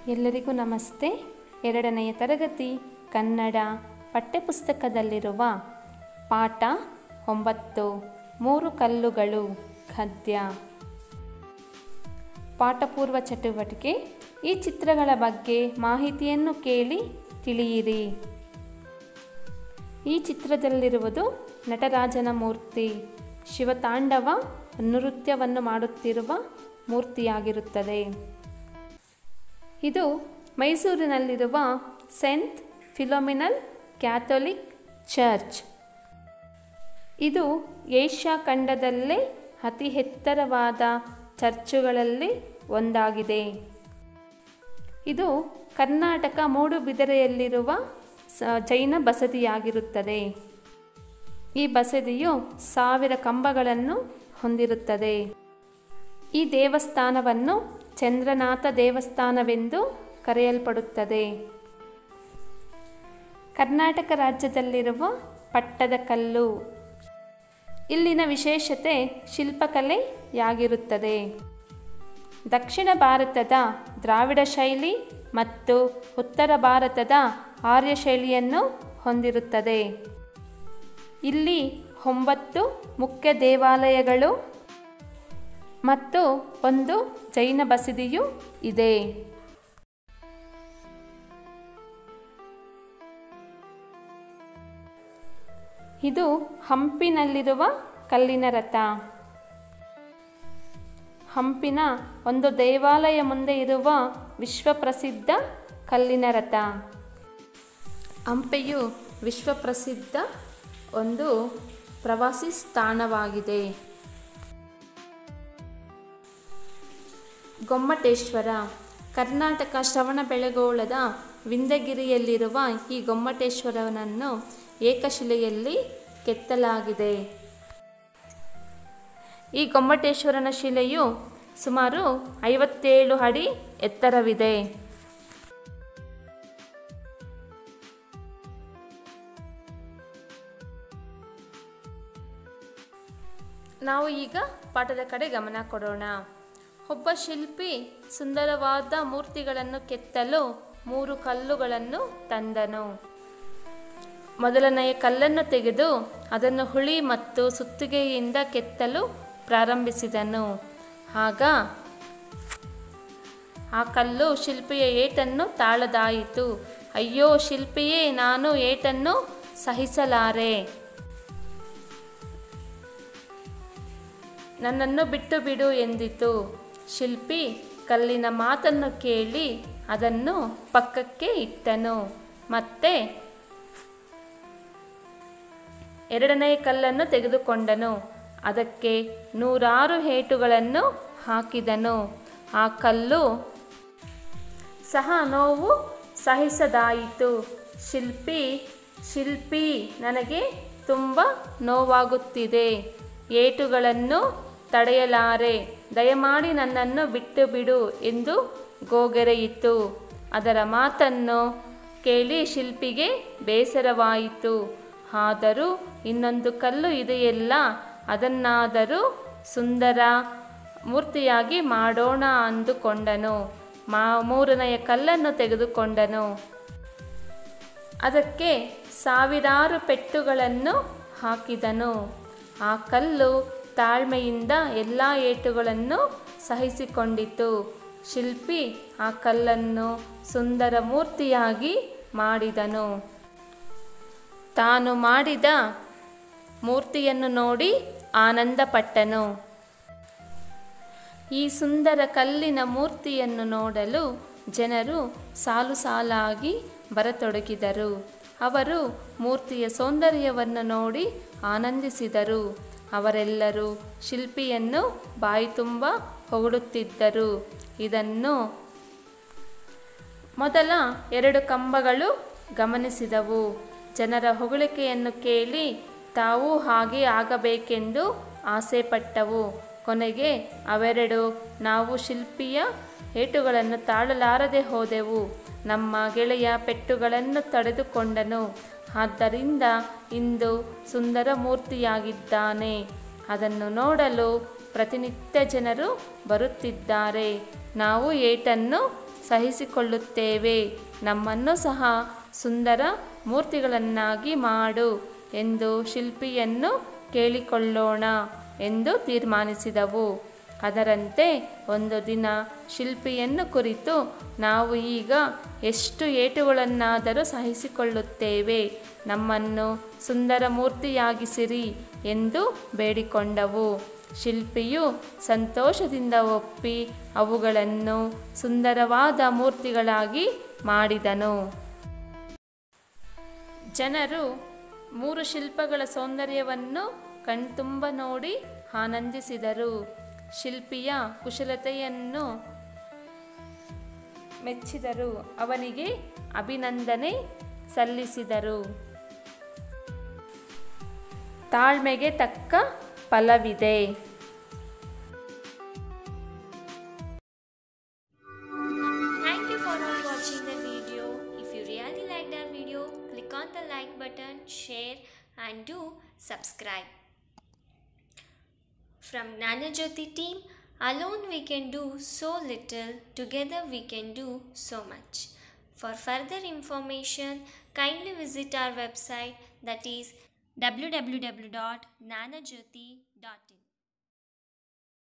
ಎಲ್ಲರಿಗೂ ನಮಸ್ತೆ ಎರಡನೆಯ ತರಗತಿ ಕನ್ನಡ ಪಠ್ಯಪುಸ್ತಕದಲ್ಲಿರುವ ಪಾಠ ಒಂಬತ್ತು ಮೂರು ಕಲ್ಲುಗಳು ಗದ್ಯ ಪಾಠಪೂರ್ವ ಚಟುವಟಿಕೆ ಈ ಚಿತ್ರಗಳ ಬಗ್ಗೆ ಮಾಹಿತಿಯನ್ನು ಕೇಳಿ ತಿಳಿಯಿರಿ ಈ ಚಿತ್ರದಲ್ಲಿರುವುದು ನಟರಾಜನ ಮೂರ್ತಿ ಶಿವತಾಂಡವ ನೃತ್ಯವನ್ನು ಮಾಡುತ್ತಿರುವ ಮೂರ್ತಿಯಾಗಿರುತ್ತದೆ ಇದು ಮೈಸೂರಿನಲ್ಲಿರುವ ಸೆಂಟ್ ಫಿಲೋಮಿನಲ್ ಕ್ಯಾಥೋಲಿಕ್ ಚರ್ಚ್ ಇದು ಏಷ್ಯಾ ಖಂಡದಲ್ಲೇ ಅತಿ ಎತ್ತರವಾದ ಚರ್ಚುಗಳಲ್ಲಿ ಒಂದಾಗಿದೆ ಇದು ಕರ್ನಾಟಕ ಮೂಡುಬಿದಿರೆಯಲ್ಲಿರುವ ಸ- ಜೈನ ಬಸದಿಯಾಗಿರುತ್ತದೆ ಈ ಬಸದಿಯು ಸಾವಿರ ಕಂಬಗಳನ್ನು ಹೊಂದಿರುತ್ತದೆ ಈ ದೇವಸ್ಥಾನವನ್ನು ಚಂದ್ರನಾಥ ದೇವಸ್ಥಾನವೆಂದು ಕರೆಯಲ್ಪಡುತ್ತದೆ ಕರ್ನಾಟಕ ರಾಜ್ಯದಲ್ಲಿರುವ ಪಟ್ಟದಕಲ್ಲು ಇಲ್ಲಿನ ವಿಶೇಷತೆ ಶಿಲ್ಪಕಲೆಯಾಗಿರುತ್ತದೆ ದಕ್ಷಿಣ ಭಾರತದ ದ್ರಾವಿಡ ಶೈಲಿ ಮತ್ತು ಉತ್ತರ ಭಾರತದ ಆರ್ಯ ಶೈಲಿಯನ್ನು ಹೊಂದಿರುತ್ತದೆ ಇಲ್ಲಿ ಒಂಬತ್ತು ಮುಖ್ಯ ದೇವಾಲಯಗಳು ಮತ್ತು ಒಂದು ಜೈನ ಬಸದಿಯೂ ಇದೆ ಇದು ಹಂಪಿನಲ್ಲಿರುವ ಕಲ್ಲಿನ ರಥ ಹಂಪಿನ ಒಂದು ದೇವಾಲಯ ಮುಂದೆ ಇರುವ ವಿಶ್ವಪ್ರಸಿದ್ಧ ಕಲ್ಲಿನ ರಥ ಹಂಪೆಯು ವಿಶ್ವಪ್ರಸಿದ್ಧ ಒಂದು ಪ್ರವಾಸಿ ತಾಣವಾಗಿದೆ ಗೊಮ್ಮಟೇಶ್ವರ ಕರ್ನಾಟಕ ಶ್ರವಣಬೆಳಗೊಳದ ವಿಂಧ್ಯಗಿರಿಯಲ್ಲಿರುವ ಈ ಗೊಮ್ಮಟೇಶ್ವರನನ್ನು ಏಕಶಿಲೆಯಲ್ಲಿ ಕೆತ್ತಲಾಗಿದೆ ಈ ಗೊಮ್ಮಟೇಶ್ವರನ ಶಿಲೆಯು ಸುಮಾರು ಐವತ್ತೇಳು ಅಡಿ ಎತ್ತರವಿದೆ ನಾವು ಈಗ ಪಾಠದ ಕಡೆ ಗಮನ ಕೊಡೋಣ ಒಬ್ಬ ಶಿಲ್ಪಿ ಸುಂದರವಾದ ಮೂರ್ತಿಗಳನ್ನು ಕೆತ್ತಲು ಮೂರು ಕಲ್ಲುಗಳನ್ನು ತಂದನು ಮೊದಲನೆಯ ಕಲ್ಲನ್ನು ತೆಗೆದು ಅದನ್ನು ಹುಳಿ ಮತ್ತು ಸುತ್ತಿಗೆಯಿಂದ ಕೆತ್ತಲು ಪ್ರಾರಂಭಿಸಿದನು ಆಗ ಆ ಕಲ್ಲು ಶಿಲ್ಪಿಯ ಏಟನ್ನು ತಾಳದಾಯಿತು ಅಯ್ಯೋ ಶಿಲ್ಪಿಯೇ ನಾನು ಏಟನ್ನು ಸಹಿಸಲಾರೆ ನನ್ನನ್ನು ಬಿಟ್ಟು ಬಿಡು ಎಂದಿತು ಶಿಲ್ಪಿ ಕಲ್ಲಿನ ಮಾತನ್ನು ಕೇಳಿ ಅದನ್ನು ಪಕ್ಕಕ್ಕೆ ಇಟ್ಟನು ಮತ್ತೆ ಎರಡನೇ ಕಲ್ಲನ್ನು ತೆಗೆದುಕೊಂಡನು ಅದಕ್ಕೆ ನೂರಾರು ಏಟುಗಳನ್ನು ಹಾಕಿದನು ಆ ಕಲ್ಲು ಸಹ ನೋವು ಸಹಿಸದಾಯಿತು ಶಿಲ್ಪಿ ಶಿಲ್ಪಿ ನನಗೆ ತುಂಬ ನೋವಾಗುತ್ತಿದೆ ಏಟುಗಳನ್ನು ತಡೆಯಲಾರೆ ದಯಮಾಡಿ ನನ್ನನ್ನು ಬಿಟ್ಟು ಬಿಡು ಎಂದು ಗೋಗೆರೆಯಿತು ಅದರ ಮಾತನ್ನು ಕೇಳಿ ಶಿಲ್ಪಿಗೆ ಬೇಸರವಾಯಿತು ಆದರೂ ಇನ್ನೊಂದು ಕಲ್ಲು ಇದೆಯಲ್ಲ ಅದನ್ನಾದರೂ ಸುಂದರ ಮೂರ್ತಿಯಾಗಿ ಮಾಡೋಣ ಅಂದುಕೊಂಡನು ಮಾ ಮೂರನೆಯ ಕಲ್ಲನ್ನು ತೆಗೆದುಕೊಂಡನು ಅದಕ್ಕೆ ಸಾವಿರಾರು ಪೆಟ್ಟುಗಳನ್ನು ಹಾಕಿದನು ಆ ಕಲ್ಲು ತಾಳ್ಮೆಯಿಂದ ಎಲ್ಲ ಏಟುಗಳನ್ನು ಸಹಿಸಿಕೊಂಡಿತು ಶಿಲ್ಪಿ ಆ ಕಲ್ಲನ್ನು ಸುಂದರ ಮೂರ್ತಿಯಾಗಿ ಮಾಡಿದನು ತಾನು ಮಾಡಿದ ಮೂರ್ತಿಯನ್ನು ನೋಡಿ ಆನಂದಪಟ್ಟನು ಈ ಸುಂದರ ಕಲ್ಲಿನ ಮೂರ್ತಿಯನ್ನು ನೋಡಲು ಜನರು ಸಾಲು ಸಾಲಾಗಿ ಬರತೊಡಗಿದರು ಅವರು ಮೂರ್ತಿಯ ಸೌಂದರ್ಯವನ್ನು ನೋಡಿ ಆನಂದಿಸಿದರು ಅವರೆಲ್ಲರೂ ಶಿಲ್ಪಿಯನ್ನು ಬಾಯಿ ತುಂಬ ಹೊಗಳುತ್ತಿದ್ದರು ಇದನ್ನು ಮೊದಲ ಎರಡು ಕಂಬಗಳು ಗಮನಿಸಿದವು ಜನರ ಹೊಗಳಿಕೆಯನ್ನು ಕೇಳಿ ತಾವು ಹಾಗೆ ಆಗಬೇಕೆಂದು ಆಸೆಪಟ್ಟವು ಕೊನೆಗೆ ಅವೆರಡು ನಾವು ಶಿಲ್ಪಿಯ ಏಟುಗಳನ್ನು ತಾಳಲಾರದೆ ಹೋದೆವು ನಮ್ಮ ಗೆಳೆಯ ಪೆಟ್ಟುಗಳನ್ನು ತಡೆದುಕೊಂಡನು ಆದ್ದರಿಂದ ಇಂದು ಸುಂದರ ಮೂರ್ತಿಯಾಗಿದ್ದಾನೆ ಅದನ್ನು ನೋಡಲು ಪ್ರತಿನಿತ್ಯ ಜನರು ಬರುತ್ತಿದ್ದಾರೆ ನಾವು ಏಟನ್ನು ಸಹಿಸಿಕೊಳ್ಳುತ್ತೇವೆ ನಮ್ಮನ್ನು ಸಹ ಸುಂದರ ಮೂರ್ತಿಗಳನ್ನಾಗಿ ಮಾಡು ಎಂದು ಶಿಲ್ಪಿಯನ್ನು ಕೇಳಿಕೊಳ್ಳೋಣ ಎಂದು ತೀರ್ಮಾನಿಸಿದವು ಅದರಂತೆ ಒಂದು ದಿನ ಶಿಲ್ಪಿಯನ್ನು ಕುರಿತು ನಾವು ಈಗ ಎಷ್ಟು ಏಟುಗಳನ್ನಾದರೂ ಸಹಿಸಿಕೊಳ್ಳುತ್ತೇವೆ ನಮ್ಮನ್ನು ಸುಂದರ ಮೂರ್ತಿಯಾಗಿಸಿರಿ ಎಂದು ಬೇಡಿಕೊಂಡವು ಶಿಲ್ಪಿಯು ಸಂತೋಷದಿಂದ ಒಪ್ಪಿ ಅವುಗಳನ್ನು ಸುಂದರವಾದ ಮೂರ್ತಿಗಳಾಗಿ ಮಾಡಿದನು ಜನರು ಮೂರು ಶಿಲ್ಪಗಳ ಸೌಂದರ್ಯವನ್ನು ಕಣ್ತುಂಬ ನೋಡಿ ಆನಂದಿಸಿದರು ಶಿಲ್ಪಿಯ ಕುಶಲತೆಯನ್ನು ಮೆಚ್ಚಿದರು ಅವನಿಗೆ ಅಭಿನಂದನೆ ಸಲ್ಲಿಸಿದರು ತಾಳ್ಮೆಗೆ ತಕ್ಕ ಫಲವಿದೆ Thank you for all watching the video. If you really liked our video, click on the like button, share and do subscribe. From Nana Jyoti team, alone we can do so little, together we can do so much. For further information, kindly visit our website that is www.nanajyoti.com.